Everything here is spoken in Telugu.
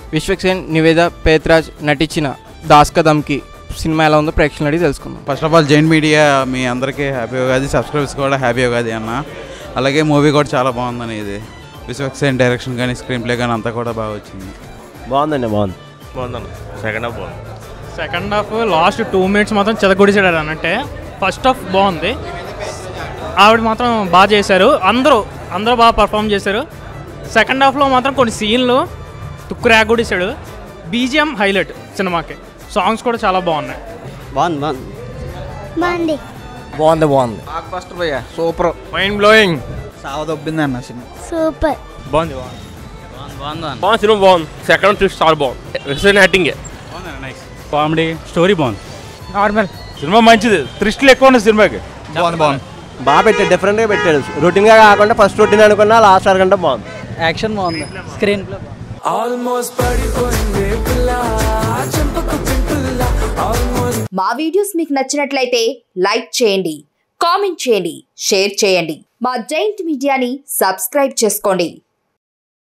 విశ్వక్సేన్ నివేద పేత్రాజ్ నటించిన దాస్కదమ్కి సినిమా ఎలా ఉందో ప్రేక్షకులు అడిగి తెలుసుకుందాం first of all Jain media మీ అందరికీ హ్యాపీ ఉగాది సబ్స్క్రైబర్స్ కూడా హ్యాపీ ఉగాది అన్న అలాగే మూవీ కూడా చాలా బాగుందని ఇది విశ్వక్సేన్ డైరెక్షన్ కానీ స్క్రీన్ ప్లే కానీ అంతా కూడా బాగా వచ్చింది బాగుందండి బాగుంది బాగుందన్న సెకండ్ హాఫ్ బాగుంది second half last two minutes మాత్రం చెదగొడిచాడు అన్నట్టే ఫస్ట్ హాఫ్ బాగుంది ఆవిడ మాత్రం బాగా చేశారు అందరూ అందరూ బాగా పర్ఫామ్ చేశారు సెకండ్ హాఫ్లో మాత్రం కొన్ని సీన్లు తుక్కు రేగొడిశాడు బీజిఎం హైలైట్ సినిమాకి సాంగ్స్ కూడా చాలా బాగున్నాయి బాగుంది బాగుంది బాగుంది బాగుంది బాగుంది బ్లాక్ బస్టర్ భయ్య సూపర్ మైండ్ బ్లోయింగ్ సావదొబ్బింది అన్న సినిమా సూపర్ బాగుంది బాగుంది బాగుంది సినిమా బాగుంది సెకండ్ ట్విస్ట్ చాలా బాగుంది విశ్వన్ యాక్టింగ్ కామెడీ స్టోరీ బాగుంది నార్మల్ సినిమా మంచిది త్రిస్టులు ఎక్కువ ఉన్నాయి సినిమాకి బాగుంది బాగుంది బాగా పెట్టాడు డిఫరెంట్గా పెట్టాడు రొటీన్గా కాకుండా ఫస్ట్ రొటీన్ అనుకున్నా లాస్ట్ అరగంట బాగుంది యాక్షన్ బాగుంది స్క్రీన్ ప్లే మా వీడియోస్ మీకు నచ్చినట్లయితే లైక్ చేయండి కామెంట్ చేయండి షేర్ చేయండి మా జైంట్ మీడియాని సబ్స్క్రైబ్ చేసుకోండి